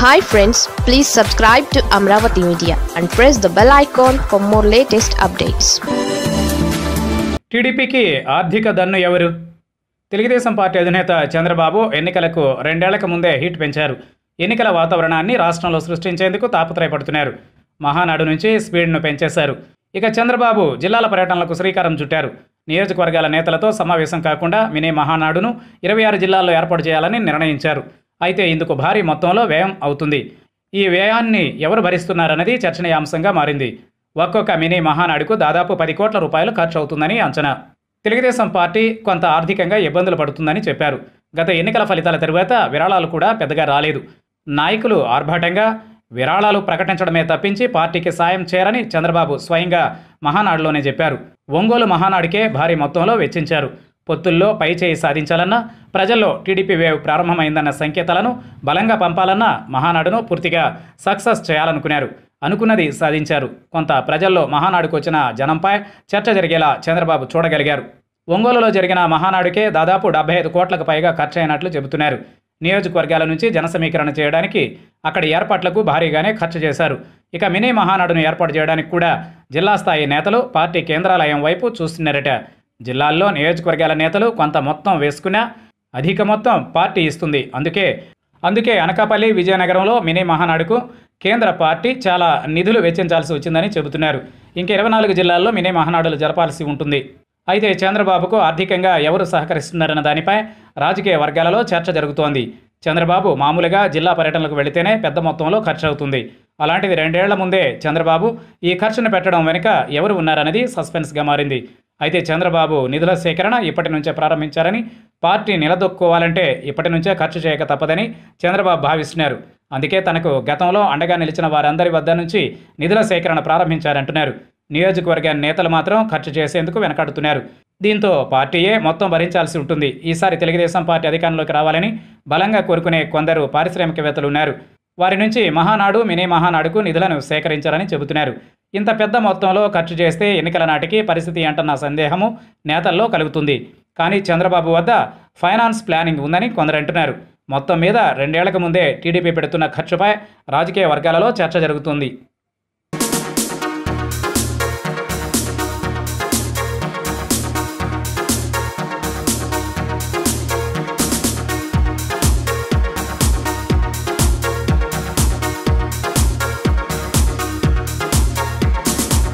hi friends please subscribe to Amaravati media and press the bell icon for more latest updates టీడీపీకి ఆర్థిక దన్ను ఎవరు Telugu Desam party అధినేత చంద్రబాబు ఎన్నికలకు రెండేళ్లకు ముందే హీట్ పెంచారు ఎన్నికల వాతావరణాన్ని రాష్ట్రంలో సృష్టించేందుకు తాపత్రయపడుతున్నారు మహానాడు నుంచి స్పీడ్ను పెంచేశారు ఇక చంద్రబాబు జిల్లాల పర్యటనలకు శ్రీకారం చుట్టారు నియోజకవర్గాల నేతలతో సమావేశం కాకుండా మినీ మహానాడును ఇరవై ఆరు జిల్లాల్లో ఏర్పాటు చేయాలని నిర్ణయించారు అయితే ఇందుకు భారీ మొత్తంలో వ్యయం అవుతుంది ఈ వ్యయాన్ని ఎవరు భరిస్తున్నారన్నది చర్చనీయాంశంగా మారింది ఒక్కొక్క మినీ మహానాడుకు దాదాపు పది కోట్ల రూపాయలు ఖర్చు అవుతుందని అంచనా తెలుగుదేశం పార్టీ కొంత ఆర్థికంగా ఇబ్బందులు పడుతుందని చెప్పారు గత ఎన్నికల ఫలితాల తరువాత విరాళాలు కూడా పెద్దగా రాలేదు నాయకులు ఆర్భాటంగా విరాళాలు ప్రకటించడమే తప్పించి పార్టీకి సాయం చేయరని చంద్రబాబు స్వయంగా మహానాడులోనే చెప్పారు ఒంగోలు మహానాడుకే భారీ మొత్తంలో వెచ్చించారు పొత్తుల్లో పై చేయి సాధించాలన్నా ప్రజల్లో టీడీపీ వేవ్ ప్రారంభమైందన్న సంకేతాలను బలంగా పంపాలన్నా మహానాడును పూర్తిగా సక్సెస్ చేయాలనుకున్నారు అనుకున్నది సాధించారు కొంత ప్రజల్లో మహానాడుకు వచ్చిన జనంపై చర్చ జరిగేలా చంద్రబాబు చూడగలిగారు ఒంగోలులో జరిగిన మహానాడుకే దాదాపు డెబ్బై ఐదు కోట్లకు పైగా ఖర్చయినట్లు చెబుతున్నారు నియోజకవర్గాల నుంచి జన సమీకరణ చేయడానికి అక్కడి ఏర్పాట్లకు భారీగానే ఖర్చు చేశారు ఇక మినీ మహానాడును ఏర్పాటు చేయడానికి కూడా జిల్లా స్థాయి నేతలు పార్టీ కేంద్రాలయం వైపు చూస్తున్నారట జిల్లాల్లో నియోజకవర్గాల నేతలు కొంత మొత్తం వేసుకున్నా అధిక మొత్తం పార్టీ ఇస్తుంది అందుకే అందుకే అనకాపల్లి విజయనగరంలో మినీ మహానాడుకు కేంద్ర పార్టీ చాలా నిధులు వెచ్చించాల్సి వచ్చిందని చెబుతున్నారు ఇంకా ఇరవై నాలుగు జిల్లాల్లో మినీ మహానాడులు జరపాల్సి ఉంటుంది అయితే చంద్రబాబుకు ఆర్థికంగా ఎవరు సహకరిస్తున్నారన్న దానిపై రాజకీయ వర్గాలలో చర్చ జరుగుతోంది చంద్రబాబు మామూలుగా జిల్లా పర్యటనలకు వెళితేనే పెద్ద మొత్తంలో ఖర్చు అవుతుంది అలాంటిది రెండేళ్ల ముందే చంద్రబాబు ఈ ఖర్చును పెట్టడం వెనుక ఎవరు ఉన్నారన్నది సస్పెన్స్గా మారింది అయితే చంద్రబాబు నిధుల సేకరణ ఇప్పటి నుంచే ప్రారంభించారని పార్టీ నిలదొక్కుకోవాలంటే ఇప్పటి నుంచే ఖర్చు చేయక తప్పదని చంద్రబాబు భావిస్తున్నారు అందుకే తనకు గతంలో అండగా నిలిచిన వారందరి వద్ద నుంచి నిధుల సేకరణ ప్రారంభించారంటున్నారు నియోజకవర్గ నేతలు మాత్రం ఖర్చు చేసేందుకు వెనకాడుతున్నారు దీంతో పార్టీయే మొత్తం భరించాల్సి ఉంటుంది ఈసారి తెలుగుదేశం పార్టీ అధికారంలోకి రావాలని బలంగా కోరుకునే కొందరు పారిశ్రామికవేత్తలు ఉన్నారు వారి నుంచి మహానాడు మినీ మహానాడుకు నిధులను సేకరించారని చెబుతున్నారు ఇంత పెద్ద మొత్తంలో ఖర్చు చేస్తే ఎన్నికల నాటికి పరిస్థితి అంటున్న సందేహము నేతల్లో కలుగుతుంది కానీ చంద్రబాబు వద్ద ఫైనాన్స్ ప్లానింగ్ ఉందని కొందరు అంటున్నారు మొత్తం మీద రెండేళ్లకు ముందే టీడీపీ పెడుతున్న ఖర్చుపై రాజకీయ వర్గాలలో చర్చ జరుగుతుంది